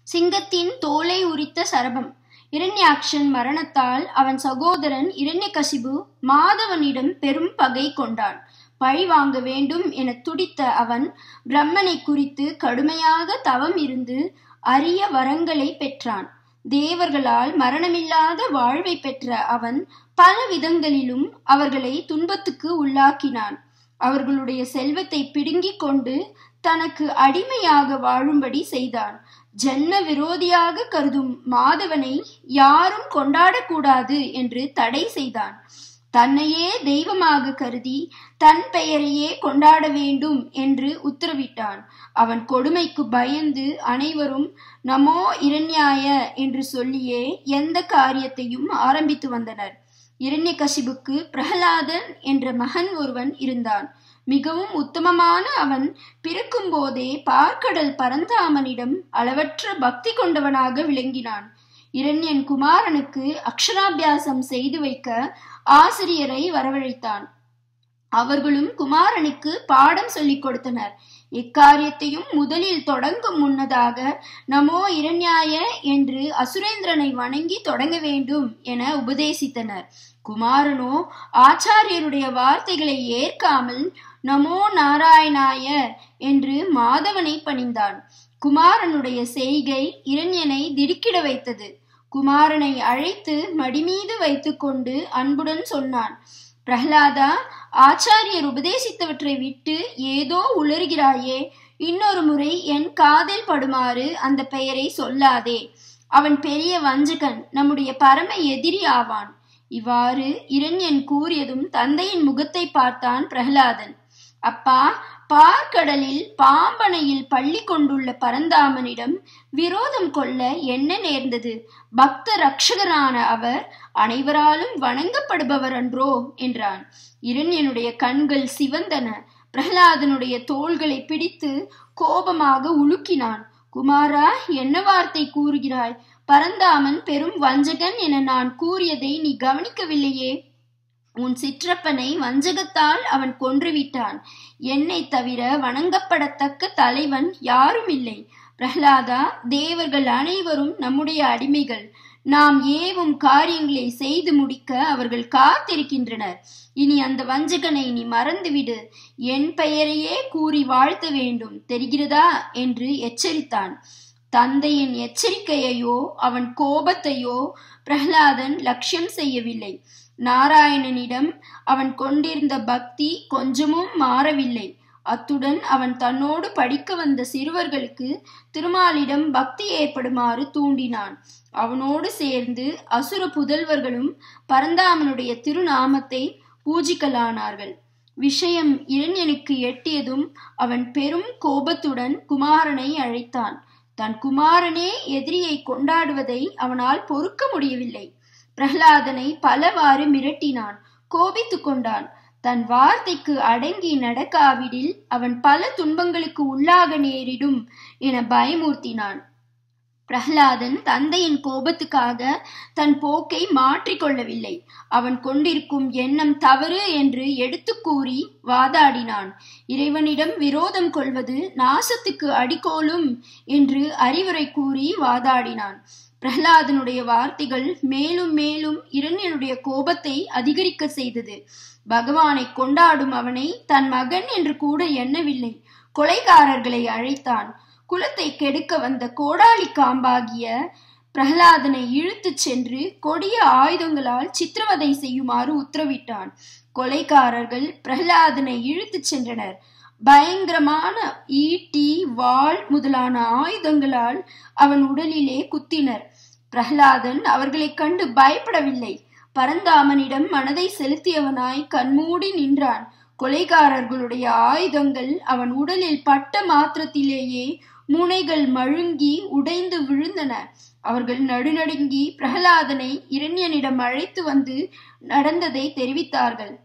சிங்கத்தின் தோலை உரித்த சரபம் இரண்யாக்ஷன் மரணத்தால் அவன் சகோதரன் இரண்யகசிபு மாதவனிடம் பெரும் பகை கொண்டான் பழி வாங்க வேண்டும் என துடித்த அவன் பிரம்மனை குறித்து கடுமையாக தவம் இருந்து அரிய வரங்களை பெற்றான் தேவர்களால் மரணமில்லாத வாழ்வை பெற்ற அவன் பல விதங்களிலும் அவர்களை துன்பத்துக்கு உள்ளாக்கினான் அவர்களுடைய செல்வத்தை பிடுங்கிக் கொண்டு தனக்கு அடிமையாக வாழும்படி செய்தான் ஜன்ம விரோதியாக கருதும் மாதவனை யாரும் கொண்டாடக்கூடாது என்று தடை செய்தான் தன்னையே தெய்வமாக கருதி தன் பெயரையே கொண்டாட வேண்டும் என்று உத்தரவிட்டான் அவன் கொடுமைக்கு பயந்து அனைவரும் நமோ இரண்யாய என்று சொல்லியே எந்த காரியத்தையும் ஆரம்பித்து வந்தனர் இரண்யகசிபுக்கு பிரகலாதன் என்ற மகன் ஒருவன் இருந்தான் மிகவும் உத்தமமான அவன் பிறக்கும் போதே பார்க்கடல் பரந்தாமனிடம் அளவற்ற பக்தி கொண்டவனாக விளங்கினான் இரண்யன் குமாரனுக்கு அக்ஷராபியாசம் செய்து வைக்க ஆசிரியரை வரவழைத்தான் அவர்களும் குமாரனுக்கு பாடம் சொல்லிக் கொடுத்தனர் எக்காரியத்தையும் முதலில் தொடங்கும் முன்னதாக நமோ இரண்யாய என்று அசுரேந்திரனை வணங்கி தொடங்க வேண்டும் என உபதேசித்தனர் குமாரனோ ஆச்சாரியருடைய வார்த்தைகளை ஏற்காமல் நமோ நாராயணாய என்று மாதவனை பணிந்தான் குமாரனுடைய செய்கை இரண்யனை திடுக்கிட வைத்தது குமாரனை அழைத்து மடிமீது வைத்துக்கொண்டு அன்புடன் சொன்னான் பிரஹ்லாதா ஆச்சாரியர் உபதேசித்தவற்றை விட்டு ஏதோ உளறுகிறாயே இன்னொரு முறை என் காதில் படுமாறு அந்த பெயரை சொல்லாதே அவன் பெரிய வஞ்சகன் நம்முடைய பரம எதிரி ஆவான் இவ்வாறு இரண்யன் கூறியதும் தந்தையின் முகத்தை பார்த்தான் பிரகலாதன் அப்பா பார்க்கடலில் பாம்பனையில் பள்ளி கொண்டுள்ள பரந்தாமனிடம் விரோதம் கொள்ள என்ன நேர்ந்தது பக்த ரட்சகரான அவர் அனைவராலும் வணங்கப்படுபவர் அன்றோ என்றான் இரண்யனுடைய கண்கள் சிவந்தன பிரகலாதனுடைய தோள்களை பிடித்து கோபமாக உலுக்கினான் குமாரா என்ன வார்த்தை கூறுகிறாய் பரந்தாமன் பெரும் வஞ்சகன் என நான் கூறியதை நீ கவனிக்கவில்லையே உன் சிற்றப்பனை வஞ்சகத்தால் அவன் கொன்றுவிட்டான் என்னை தவிர வணங்கப்படத்தக்க தலைவன் யாரும் இல்லை பிரஹ்லாதா தேவர்கள் அனைவரும் நம்முடைய அடிமைகள் நாம் ஏவும் காரியங்களை செய்து முடிக்க அவர்கள் காத்திருக்கின்றனர் இனி அந்த வஞ்சகனை நீ மறந்துவிடு என் பெயரையே கூறி வாழ்த்த வேண்டும் தெரிகிறதா என்று எச்சரித்தான் தந்தையின் எச்சரிக்கையையோ அவன் கோபத்தையோ பிரஹ்லாதன் லட்சியம் செய்யவில்லை நாராயணனிடம் அவன் கொண்டிருந்த பக்தி கொஞ்சமும் மாறவில்லை அத்துடன் அவன் தன்னோடு படிக்க வந்த சிறுவர்களுக்கு திருமாலிடம் பக்தி ஏற்படுமாறு தூண்டினான் அவனோடு சேர்ந்து அசுர புதல்வர்களும் பரந்தாமனுடைய திருநாமத்தை பூஜிக்கலானார்கள் விஷயம் இரண்யனுக்கு எட்டியதும் அவன் பெரும் கோபத்துடன் குமாரனை அழைத்தான் தன் குமாரனே எதிரியை கொண்டாடுவதை அவனால் பொறுக்க முடியவில்லை பிரஹ்லாதனை பலவாறு மிரட்டினான் கோபித்து கொண்டான் தன் வார்த்தைக்கு அடங்கி நடக்காவிடில் அவன் பல துன்பங்களுக்கு உள்ளாக நேரிடும் என பயமுறுத்தினான் பிரஹ்லாதன் தந்தையின் கோபத்துக்காக தன் போக்கை மாற்றிக்கொள்ளவில்லை அவன் கொண்டிருக்கும் எண்ணம் தவறு என்று எடுத்து கூறி வாதாடினான் இறைவனிடம் விரோதம் கொள்வது நாசத்துக்கு அடிக்கோலும் என்று அறிவுரை கூறி வாதாடினான் பிரஹ்லாதனுடைய வார்த்தைகள் மேலும் மேலும் இரண்யனுடைய கோபத்தை அதிகரிக்க செய்தது பகவானை கொண்டாடும் அவனை தன் மகன் என்று கூட எண்ணவில்லை கொலைகாரர்களை அழைத்தான் குலத்தை கெடுக்க வந்த கோடாலி காம்பாகிய பிரகலாதனை இழுத்துச் சென்று கொடிய ஆயுதங்களால் சித்திரவதை செய்யுமாறு உத்தரவிட்டான் கொலைக்காரர்கள் பிரகலாதனை இழுத்துச் சென்றனர் பயங்கரமான ஈட்டி வாள் முதலான ஆயுதங்களால் அவன் உடலிலே குத்தினர் பிரஹ்லாதன் அவர்களைக் கண்டு பயப்படவில்லை பரந்தாமனிடம் மனதை செலுத்தியவனாய் கண்மூடி நின்றான் கொலைகாரர்களுடைய ஆயுதங்கள் அவன் உடலில் பட்ட மாத்திரத்திலேயே முனைகள் மழுங்கி உடைந்து விழுந்தன அவர்கள் நடுநடுங்கி பிரகலாதனை இரண்யனிடம் அழைத்து வந்து நடந்ததை தெரிவித்தார்கள்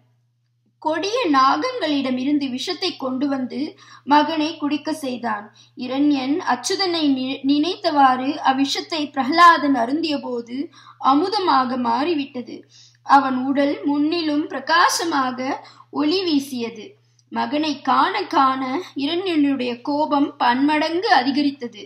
கொடிய நாகங்களிடமிருந்து விஷத்தை கொண்டு வந்து மகனை குடிக்க செய்தான் இரண்யன் அச்சுதனை நினைத்தவாறு அவ்விஷத்தை பிரகலாதன் அருந்திய போது அமுதமாக மாறிவிட்டது அவன் உடல் முன்னிலும் பிரகாசமாக ஒளி வீசியது மகனை காண காண இரண்யனுடைய கோபம் பன்மடங்கு அதிகரித்தது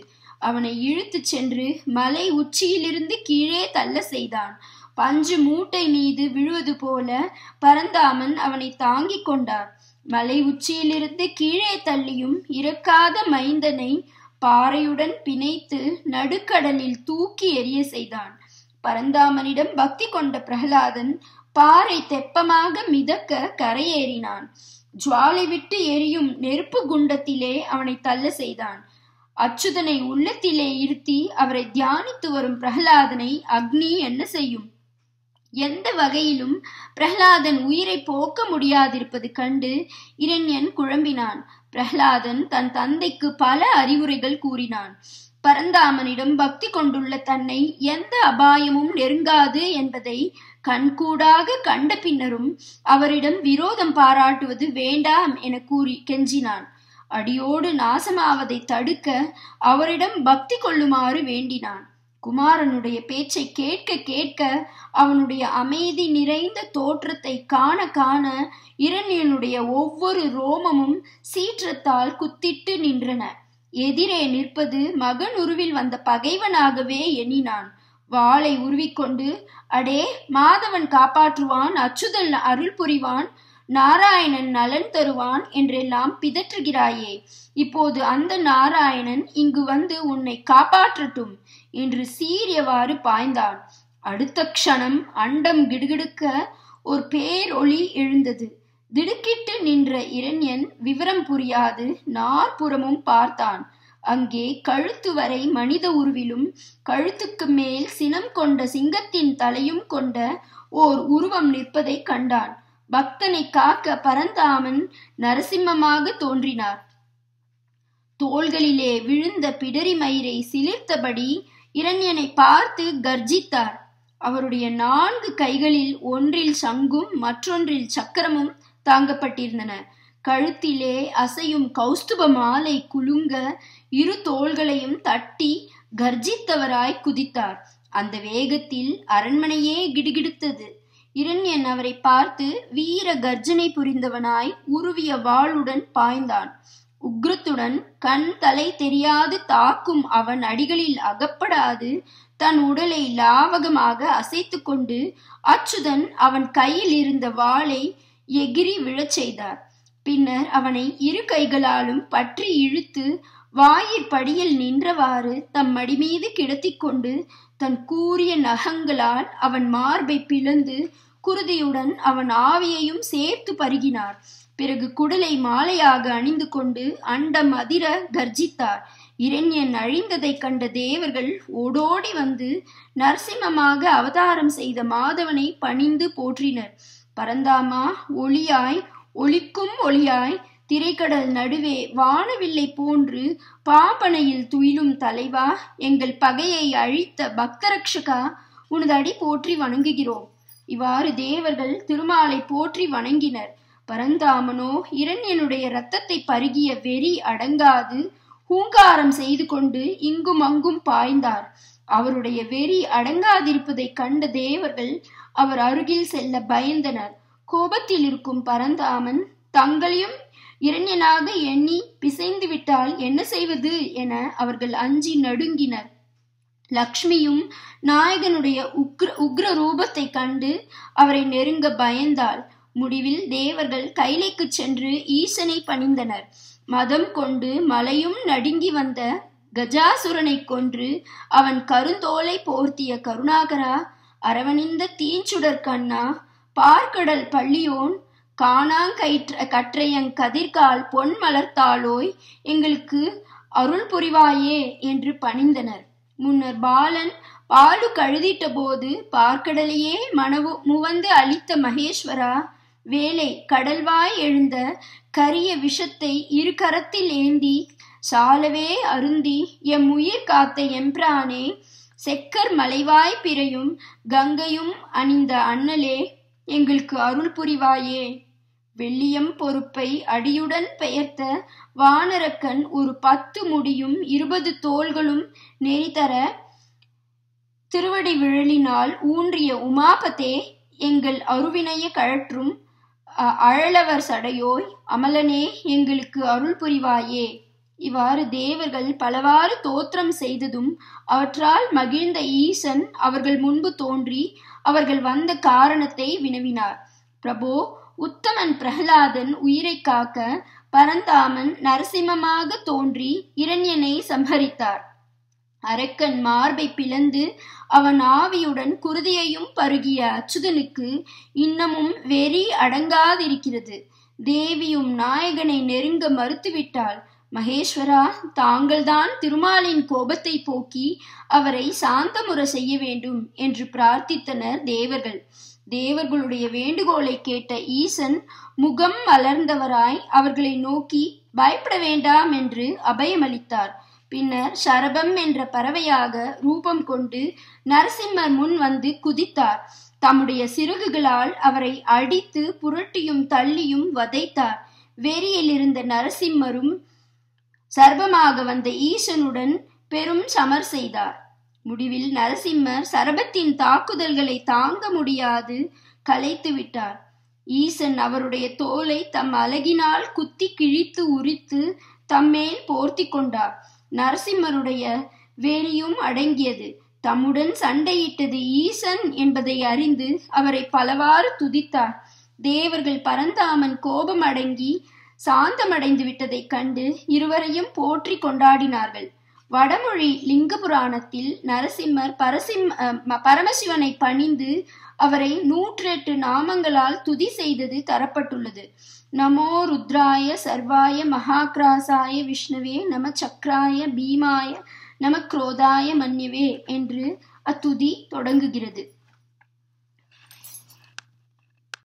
அவனை இழுத்துச் சென்று மலை உச்சியிலிருந்து கீழே தள்ள செய்தான் பஞ்சு மூட்டை மீது விழுவது போல பரந்தாமன் அவனை தாங்கிக் கொண்டார் மலை உச்சியிலிருந்து கீழே தள்ளியும் இறக்காத மைந்தனை பாறையுடன் பிணைத்து நடுக்கடலில் தூக்கி எறிய செய்தான் பரந்தாமனிடம் பக்தி கொண்ட பிரகலாதன் பாறை தெப்பமாக மிதக்க கரையேறினான் ஜுவாலை விட்டு எரியும் நெருப்பு குண்டத்திலே அவனை தள்ள செய்தான் அச்சுதனை உள்ளத்திலே இருத்தி அவரை தியானித்து வரும் பிரகலாதனை அக்னி என்ன செய்யும் எந்த வகையிலும் பிரகலாதன் உயிரை போக்க முடியாதிருப்பது கண்டு இரண்யன் குழம்பினான் பிரகலாதன் தன் தந்தைக்கு பல அறிவுரைகள் கூறினான் பரந்தாமனிடம் பக்தி கொண்டுள்ள தன்னை எந்த அபாயமும் நெருங்காது என்பதை கண்கூடாக கண்ட பின்னரும் அவரிடம் விரோதம் பாராட்டுவது வேண்டாம் என கூறி கெஞ்சினான் அடியோடு நாசமாவதை தடுக்க அவரிடம் பக்தி கொள்ளுமாறு வேண்டினான் குமாரனுடைய பேச்சை கேட்க கேட்க அவனுடைய அமைதி நிறைந்த தோற்றத்தை காண காண இரண்யனுடைய ஒவ்வொரு ரோமமும் சீற்றத்தால் குத்திட்டு நின்றன எதிரே நிற்பது மகன் உருவில் வந்த பகைவனாகவே எண்ணினான் வாளை உருவிக்கொண்டு அடே மாதவன் காப்பாற்றுவான் அச்சுதல் அருள் புரிவான் நாராயணன் நலன் தருவான் என்றெல்லாம் பிதற்றுகிறாயே இப்போது அந்த நாராயணன் இங்கு வந்து உன்னை காப்பாற்றட்டும் என்று சீரியவாறு பாய்ந்தான் அடுத்த க்ஷணம் அண்டம் கிடுகிடுக்க ஒரு பேரொளி எழுந்தது திடுக்கிட்டு நின்ற இரண்யன் விவரம் புரியாது நாற்புறமும் பார்த்தான் அங்கே கழுத்து வரை மனித உருவிலும் கழுத்துக்கு மேல் சினம் கொண்ட சிங்கத்தின் தலையும் கொண்ட ஓர் உருவம் நிற்பதை கண்டான் பக்தனை காக்க பரந்தாமன் நரசிம்மமாக தோன்றினார் தோள்களிலே விழுந்த பிடரி மயிரை சிலிர்த்தபடி இரண்யனை பார்த்து கர்ஜித்தார் அவருடைய நான்கு கைகளில் ஒன்றில் சங்கும் மற்றொன்றில் சக்கரமும் தாங்கப்பட்டிருந்தன கழுத்திலே அசையும் கௌஸ்துப மாலை குலுங்க இரு தோள்களையும் தட்டி கர்ஜித்தவராய் குதித்தார் அந்த வேகத்தில் அரண்மனையே கிடுகிடுத்தது இரண்யன் அவரை பார்த்து வீர கர்ஜனை புரிந்தவனாய் உருவிய வாளுடன் பாய்ந்தான் உக்ரத்துடன் கண் தலை தெரியாது தாக்கும் அவன் அடிகளில் அகப்படாது தன் உடலை லாவகமாக அசைத்து கொண்டு அச்சுதன் அவன் கையில் இருந்த வாளை எகிரி விழச் செய்தார் பின்னர் அவனை இரு கைகளாலும் பற்றி இழுத்து வாயிற்படியில் நின்றவாறு தம் மடி மீது கிடத்திக் கொண்டு தன் கூரிய நகங்களால் அவன் மார்பை பிளந்து குருதியுடன் அவன் ஆவியையும் சேர்த்து பருகினார் பிறகு குடலை மாலையாக அணிந்து கொண்டு அண்டம் அதிர கர்ஜித்தார் இரண்யன் அழிந்ததைக் கண்ட தேவர்கள் ஓடோடி வந்து நரசிம்மமாக அவதாரம் செய்த மாதவனை பணிந்து போற்றினர் பரந்தாமா ஒளியாய் ஒளிக்கும் ஒளியாய் திரைக்கடல் நடுவே வானவில்லை போன்று பாம்பனையில் துயிலும் தலைவா எங்கள் பகையை அழித்த பக்தரக்ஷகா உனது அடி போற்றி வணங்குகிறோம் இவ்வாறு தேவர்கள் திருமாலை போற்றி வணங்கினர் பரந்தாமனோ இரண்யனுடைய இரத்தத்தை பருகிய வெறி அடங்காது ஹூங்காரம் செய்து கொண்டு இங்கும் அங்கும் பாய்ந்தார் அவருடைய வெறி அடங்காதிருப்பதைக் கண்ட தேவர்கள் அவர் அருகில் செல்ல பயந்தனர் கோபத்தில் இருக்கும் பரந்தாமன் தங்களையும் இரண்யனாக எண்ணி பிசைந்து விட்டால் என்ன செய்வது என அவர்கள் அஞ்சி நடுங்கினர் லக்ஷ்மியும் நாயகனுடைய உக்ர உக்ர ரூபத்தை கண்டு அவரை நெருங்க பயந்தாள் முடிவில் தேவர்கள் கைலைக்கு சென்று ஈசனை பணிந்தனர் மதம் கொண்டு மலையும் நடுங்கி வந்த கஜாசுரனை கொன்று அவன் கருந்தோலை போர்த்திய கருணாகரா அரவணிந்த தீஞ்சுடர் கண்ணா பார்க்கடல் பள்ளியோன் காணாங்கயிற்ற கற்றையங் கதிர்கால் பொன் மலர்த்தாளோய் எங்களுக்கு அருள் புரிவாயே என்று பணிந்தனர் முன்னர் பாலன் பாலு கழுதிட்ட போது பார்க்கடலையே மனவு முவந்து அளித்த மகேஸ்வரா வேலை கடல்வாய் எழுந்த கரிய விஷத்தை இரு கரத்தில் ஏந்தி சாலவே அருந்தி எம் உயிர் காத்த எம்பிரானே செக்கர் மலைவாய் பிறையும் கங்கையும் அணிந்த அண்ணலே எங்களுக்கு அருள் புரிவாயே வெள்ளியம் பொறுப்பை அடியுடன் பெயர்த்த வானரக்கன் ஒரு பத்து முடியும் இருபது தோள்களும் நெறிதர திருவடி விழலினால் ஊன்றிய உமாபதே எங்கள் அருவினைய கழற்றும் அழலவர் சடையோய் அமலனே எங்களுக்கு அருள் புரிவாயே இவ்வாறு தேவர்கள் பலவாறு தோற்றம் செய்ததும் அவற்றால் மகிழ்ந்த ஈசன் அவர்கள் முன்பு தோன்றி அவர்கள் வந்த காரணத்தை வினவினார் பிரபோ உத்தமன் பிரகலாதன் உயிரை காக்க பரந்தாமன் நரசிம்மமாக தோன்றி இரண்யனை சம்ஹரித்தார் அரக்கன் மார்பை பிளந்து அவன் ஆவியுடன் குருதியையும் பருகிய அச்சுதனுக்கு இன்னமும் வெறி அடங்காதிருக்கிறது தேவியும் நாயகனை நெருங்க மறுத்துவிட்டாள் மகேஸ்வரா தாங்கள்தான் திருமாலின் கோபத்தை போக்கி அவரை சாந்தமுற செய்ய வேண்டும் என்று பிரார்த்தித்தனர் தேவர்கள் தேவர்களுடைய வேண்டுகோளை கேட்ட ஈசன் முகம் மலர்ந்தவராய் அவர்களை நோக்கி பயப்பட வேண்டாம் என்று அபயமளித்தார் பின்னர் சரபம் என்ற பறவையாக ரூபம் கொண்டு நரசிம்மர் முன் வந்து குதித்தார் தம்முடைய சிறகுகளால் அவரை அடித்து புரட்டியும் தள்ளியும் வதைத்தார் வெறியில் இருந்த நரசிம்மரும் சர்வமாக வந்த ஈசனுடன் பெரும் சமர் செய்தார் முடிவில் நரசிம்மர் சரபத்தின் தாக்குதல்களை தாங்க முடியாது கலைத்து விட்டார் ஈசன் அவருடைய தோலை தம் அழகினால் குத்தி கிழித்து உரித்து தம்மேல் போர்த்தி கொண்டார் நரசிம்மருடைய வெறியும் அடங்கியது தம்முடன் சண்டையிட்டது ஈசன் என்பதை அறிந்து அவரை பலவாறு துதித்தார் தேவர்கள் பரந்தாமன் கோபம் அடங்கி சாந்தமடைந்து விட்டதைக் கண்டு இருவரையும் போற்றி கொண்டாடினார்கள் வடமொழி லிங்க புராணத்தில் நரசிம்மர் பரசிம் பரமசிவனை பணிந்து அவரை நூற்றெட்டு நாமங்களால் துதி செய்தது தரப்பட்டுள்ளது நமோ ருத்ராய சர்வாய மகாக்ராசாய விஷ்ணுவே நம சக்ராய பீமாய நம குரோதாய மன்யவே என்று அத்துதி தொடங்குகிறது